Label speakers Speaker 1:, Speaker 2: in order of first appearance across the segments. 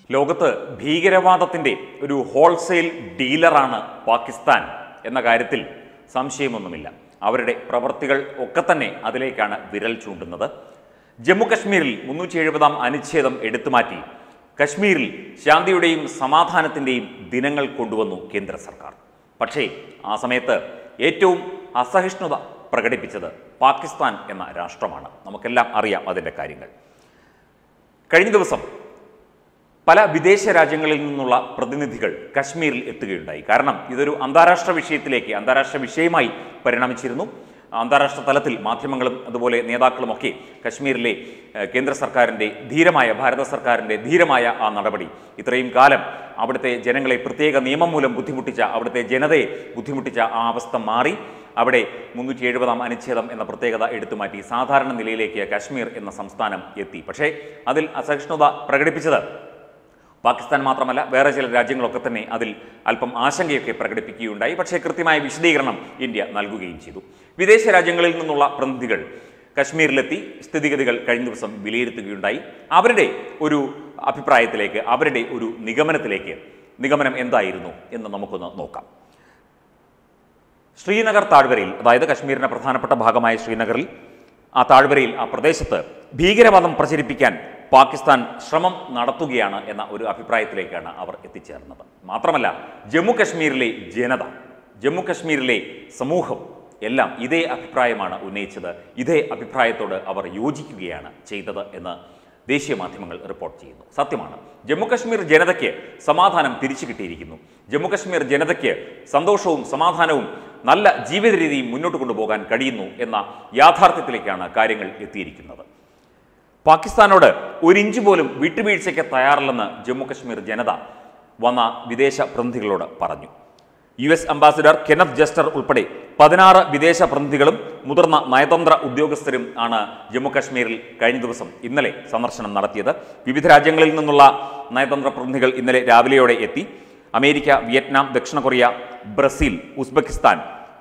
Speaker 1: ലോകത്ത് ഭീകരവാദത്തിൻ്റെ ഒരു ഹോൾസെയിൽ ഡീലറാണ് പാകിസ്ഥാൻ എന്ന കാര്യത്തിൽ സംശയമൊന്നുമില്ല അവരുടെ പ്രവർത്തികൾ ഒക്കെ തന്നെ അതിലേക്കാണ് വിരൽ ചൂണ്ടുന്നത് ജമ്മു കശ്മീരിൽ മുന്നൂറ്റി എഴുപതാം അനുച്ഛേദം എടുത്തുമാറ്റി കശ്മീരിൽ ശാന്തിയുടെയും സമാധാനത്തിൻ്റെയും ദിനങ്ങൾ കൊണ്ടുവന്നു കേന്ദ്ര സർക്കാർ പക്ഷേ ആ സമയത്ത് ഏറ്റവും അസഹിഷ്ണുത പ്രകടിപ്പിച്ചത് പാകിസ്ഥാൻ എന്ന രാഷ്ട്രമാണ് നമുക്കെല്ലാം അറിയാം അതിൻ്റെ കാര്യങ്ങൾ കഴിഞ്ഞ ദിവസം പല വിദേശ രാജ്യങ്ങളിൽ നിന്നുള്ള പ്രതിനിധികൾ കശ്മീരിൽ എത്തുകയുണ്ടായി കാരണം ഇതൊരു അന്താരാഷ്ട്ര വിഷയത്തിലേക്ക് അന്താരാഷ്ട്ര വിഷയമായി പരിണമിച്ചിരുന്നു അന്താരാഷ്ട്ര തലത്തിൽ മാധ്യമങ്ങളും അതുപോലെ നേതാക്കളുമൊക്കെ കശ്മീരിലെ ഏഹ്, കേന്ദ്ര സർക്കാരിൻ്റെ ധീരമായ ഭാരത സർക്കാരിൻ്റെ ധീരമായ ആ നടപടി ഇത്രയും കാലം അവിടുത്തെ ജനങ്ങളെ പ്രത്യേക നിയമം മൂലം ബുദ്ധിമുട്ടിച്ച അവിടുത്തെ ജനതയെ ബുദ്ധിമുട്ടിച്ച ആ അവസ്ഥ മാറി അവിടെ മുന്നൂറ്റി എഴുപതാം അനുച്ഛേദം എന്ന പ്രത്യേകത എടുത്തുമാറ്റി സാധാരണ നിലയിലേക്ക് കശ്മീർ എന്ന സംസ്ഥാനം എത്തി പക്ഷേ അതിൽ അസഹിഷ്ണുത പ്രകടിപ്പിച്ചത് പാകിസ്ഥാൻ മാത്രമല്ല വേറെ ചില രാജ്യങ്ങളൊക്കെ തന്നെ അതിൽ അല്പം ആശങ്കയൊക്കെ പ്രകടിപ്പിക്കുകയുണ്ടായി പക്ഷേ കൃത്യമായ വിശദീകരണം ഇന്ത്യ നൽകുകയും ചെയ്തു വിദേശ രാജ്യങ്ങളിൽ നിന്നുള്ള പ്രതിനിധികൾ കശ്മീരിലെത്തി സ്ഥിതിഗതികൾ കഴിഞ്ഞ ദിവസം വിലയിരുത്തുകയുണ്ടായി അവരുടെ ഒരു അഭിപ്രായത്തിലേക്ക് അവരുടെ ഒരു നിഗമനത്തിലേക്ക് നിഗമനം എന്തായിരുന്നു എന്ന് നമുക്കൊന്ന് നോക്കാം ശ്രീനഗർ താഴ്വരയിൽ അതായത് കശ്മീരിന്റെ പ്രധാനപ്പെട്ട ഭാഗമായ ശ്രീനഗറിൽ ആ താഴ്വരയിൽ ആ പ്രദേശത്ത് ഭീകരവാദം പ്രചരിപ്പിക്കാൻ പാകിസ്ഥാൻ ശ്രമം നടത്തുകയാണ് എന്ന ഒരു അഭിപ്രായത്തിലേക്കാണ് അവർ എത്തിച്ചേർന്നത് മാത്രമല്ല ജമ്മു കശ്മീരിലെ ജനത ജമ്മു കശ്മീരിലെ സമൂഹം എല്ലാം ഇതേ അഭിപ്രായമാണ് ഉന്നയിച്ചത് ഇതേ അഭിപ്രായത്തോട് അവർ യോജിക്കുകയാണ് ചെയ്തത് എന്ന് ദേശീയ മാധ്യമങ്ങൾ റിപ്പോർട്ട് ചെയ്യുന്നു സത്യമാണ് ജമ്മുകശ്മീർ ജനതയ്ക്ക് സമാധാനം തിരിച്ചു കിട്ടിയിരിക്കുന്നു ജമ്മുകശ്മീർ ജനതയ്ക്ക് സന്തോഷവും സമാധാനവും നല്ല ജീവിത രീതിയും മുന്നോട്ട് കൊണ്ടുപോകാൻ കഴിയുന്നു എന്ന യാഥാർത്ഥ്യത്തിലേക്കാണ് കാര്യങ്ങൾ എത്തിയിരിക്കുന്നത് പാകിസ്ഥാനോട് ഒരു ഇഞ്ച് പോലും വിട്ടുവീഴ്ചയ്ക്ക് തയ്യാറല്ലെന്ന് ജമ്മുകശ്മീർ ജനത വന്ന വിദേശ പ്രതിനിധികളോട് പറഞ്ഞു U S ambassador Kenneth Juster ഉൾപ്പെടെ പതിനാറ് വിദേശ പ്രതിനിധികളും മുതിർന്ന നയതന്ത്ര ഉദ്യോഗസ്ഥരും ആണ് ജമ്മുകശ്മീരിൽ കഴിഞ്ഞ ദിവസം ഇന്നലെ സന്ദർശനം നടത്തിയത് വിവിധ രാജ്യങ്ങളിൽ നിന്നുള്ള നയതന്ത്ര പ്രതിനിധികൾ ഇന്നലെ രാവിലെയോടെ എത്തി അമേരിക്ക വിയറ്റ്നാം ദക്ഷിണ Korea Brazil Uzbekistan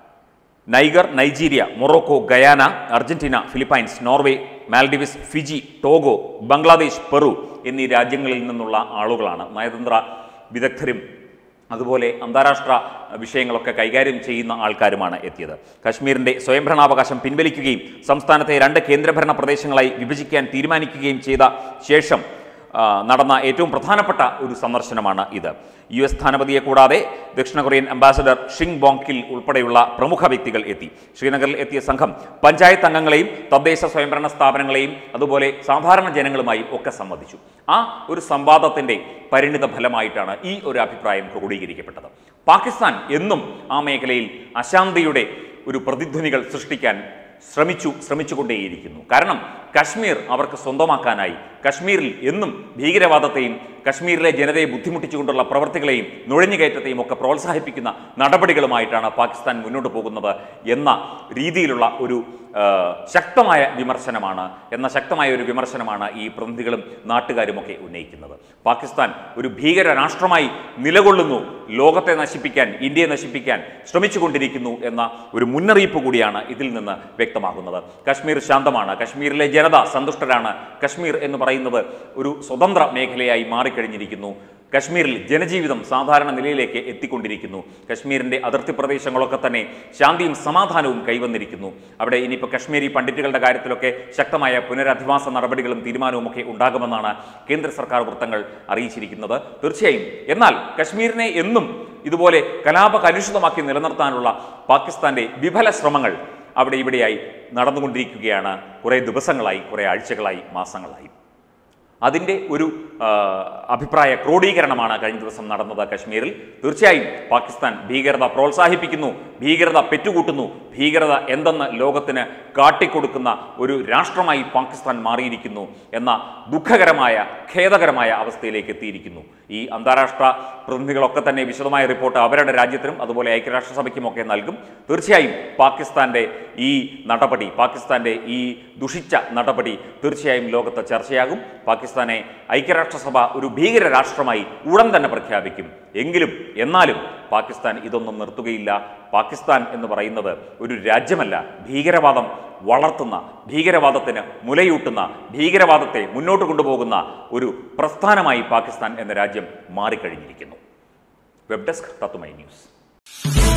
Speaker 1: Niger Nigeria Morocco Guyana Argentina Philippines Norway Maldives Fiji Togo Bangladesh Peru എന്നീ രാജ്യങ്ങളിൽ നിന്നുള്ള ആളുകളാണ് നയതന്ത്ര വിദഗ്ധരും അതുപോലെ അന്താരാഷ്ട്ര വിഷയങ്ങളൊക്കെ കൈകാര്യം ചെയ്യുന്ന ആൾക്കാരുമാണ് എത്തിയത് കശ്മീരിന്റെ സ്വയംഭരണാവകാശം പിൻവലിക്കുകയും സംസ്ഥാനത്തെ രണ്ട് കേന്ദ്രഭരണ പ്രദേശങ്ങളായി വിഭജിക്കാൻ തീരുമാനിക്കുകയും ചെയ്ത ശേഷം ആ, നടന്ന ഏറ്റവും പ്രധാനപ്പെട്ട ഒരു സന്ദർശനമാണ് ഇത് യു എസ് സ്ഥാനപതിയെ കൂടാതെ ദക്ഷിണ കൊറിയൻ അംബാസഡർ ഷിങ് ബോങ്കിൽ ഉൾപ്പെടെയുള്ള പ്രമുഖ വ്യക്തികൾ എത്തി ശ്രീനഗറിൽ എത്തിയ സംഘം പഞ്ചായത്ത് അംഗങ്ങളെയും തദ്ദേശ സ്വയംഭരണ സ്ഥാപനങ്ങളെയും അതുപോലെ സാധാരണ ജനങ്ങളുമായും ഒക്കെ സംവദിച്ചു ആ ഒരു സംവാദത്തിന്റെ പരിണിത ഫലമായിട്ടാണ് ഈ ഒരു അഭിപ്രായം ക്രോഡീകരിക്കപ്പെട്ടത് പാകിസ്ഥാൻ എന്നും ആ മേഖലയിൽ അശാന്തിയുടെ ഒരു പ്രതിധ്വനികൾ സൃഷ്ടിക്കാൻ ശ്രമിച്ചു ശ്രമിച്ചുകൊണ്ടേയിരിക്കുന്നു കാരണം കശ്മീർ അവർക്ക് സ്വന്തമാക്കാനായി കശ്മീരിൽ എന്നും ഭീകരവാദത്തെയും കശ്മീരിലെ ജനതയെ ബുദ്ധിമുട്ടിച്ചുകൊണ്ടുള്ള പ്രവർത്തികളെയും നുഴഞ്ഞുകയറ്റത്തെയും ഒക്കെ പ്രോത്സാഹിപ്പിക്കുന്ന നടപടികളുമായിട്ടാണ് പാകിസ്ഥാൻ മുന്നോട്ട് പോകുന്നത് എന്ന രീതിയിലുള്ള ഒരു ആ, ശക്തമായ വിമർശനമാണ് എന്ന ശക്തമായ ഒരു വിമർശനമാണ് ഈ പ്രതിനിധികളും നാട്ടുകാരുമൊക്കെ ഉന്നയിക്കുന്നത് പാകിസ്ഥാൻ ഒരു ഭീകര രാഷ്ട്രമായി നിലകൊള്ളുന്നു ലോകത്തെ നശിപ്പിക്കാൻ ഇന്ത്യയെ നശിപ്പിക്കാൻ ശ്രമിച്ചുകൊണ്ടിരിക്കുന്നു എന്ന ഒരു മുന്നറിയിപ്പ് കൂടിയാണ് ഇതിൽ നിന്ന് വ്യക്തമാകുന്നത് കശ്മീർ ശാന്തമാണ് കശ്മീരിലെ ജനത സന്തുഷ്ടരാണ് കശ്മീർ എന്ന് പറയുന്നത് ഒരു സ്വതന്ത്ര മേഖലയായി മാറിക്കഴിഞ്ഞിരിക്കുന്നു കശ്മീരിൽ ജനജീവിതം സാധാരണ നിലയിലേക്ക് എത്തിക്കൊണ്ടിരിക്കുന്നു കശ്മീരിൻ്റെ അതിർത്തി പ്രദേശങ്ങളൊക്കെ തന്നെ ശാന്തിയും സമാധാനവും കൈവന്നിരിക്കുന്നു അവിടെ ഇനിയിപ്പോൾ കശ്മീരി പണ്ഡിറ്റുകളുടെ കാര്യത്തിലൊക്കെ ശക്തമായ പുനരധിവാസ നടപടികളും തീരുമാനവും ഒക്കെ ഉണ്ടാകുമെന്നാണ് കേന്ദ്ര സർക്കാർ വൃത്തങ്ങൾ അറിയിച്ചിരിക്കുന്നത് തീർച്ചയായും എന്നാൽ കശ്മീരിനെ എന്നും ഇതുപോലെ കലാപ കലുഷിതമാക്കി നിലനിർത്താനുള്ള പാകിസ്ഥാന്റെ വിഫല ശ്രമങ്ങൾ അവിടെ ഇവിടെയായി നടന്നുകൊണ്ടിരിക്കുകയാണ് കുറേ ദിവസങ്ങളായി കുറേ ആഴ്ചകളായി മാസങ്ങളായി അതിൻ്റെ ഒരു ആ, അഭിപ്രായ ക്രോഡീകരണമാണ് കഴിഞ്ഞ ദിവസം നടന്നത് കശ്മീരിൽ തീർച്ചയായും പാകിസ്ഥാൻ ഭീകരത പ്രോത്സാഹിപ്പിക്കുന്നു ഭീകരത പെറ്റുകൂട്ടുന്നു ഭീകരത എന്തെന്ന് ലോകത്തിന് കാട്ടിക്കൊടുക്കുന്ന ഒരു രാഷ്ട്രമായി പാകിസ്ഥാൻ മാറിയിരിക്കുന്നു എന്ന ദുഃഖകരമായ ഖേദകരമായ അവസ്ഥയിലേക്ക് എത്തിയിരിക്കുന്നു ഈ അന്താരാഷ്ട്ര പ്രതിനിധികളൊക്കെ തന്നെ വിശദമായ റിപ്പോർട്ട് അവരുടെ രാജ്യത്തിനും അതുപോലെ ഐക്യരാഷ്ട്രസഭയ്ക്കുമൊക്കെ നൽകും തീർച്ചയായും പാകിസ്ഥാന്റെ ഈ നടപടി പാകിസ്ഥാന്റെ ഈ ദുഷിച്ച നടപടി തീർച്ചയായും ലോകത്ത് ചർച്ചയാകും പാകിസ്ഥാനെ ഐക്യരാഷ്ട്രസഭ ഒരു ഭീകര രാഷ്ട്രമായി ഉടൻ തന്നെ പ്രഖ്യാപിക്കും എങ്കിലും എന്നാലും പാകിസ്ഥാൻ ഇതൊന്നും നിർത്തുകയില്ല പാകിസ്ഥാൻ എന്ന് പറയുന്നത് ഒരു രാജ്യമല്ല ഭീകരവാദം വളർത്തുന്ന ഭീകരവാദത്തിന് മുലയൂട്ടുന്ന ഭീകരവാദത്തെ മുന്നോട്ട് കൊണ്ടുപോകുന്ന ഒരു പ്രസ്ഥാനമായി പാകിസ്ഥാൻ എന്ന രാജ്യം മാറിക്കഴിഞ്ഞിരിക്കുന്നു വെബ് ഡെസ്ക് തത്തുമൈ ന്യൂസ്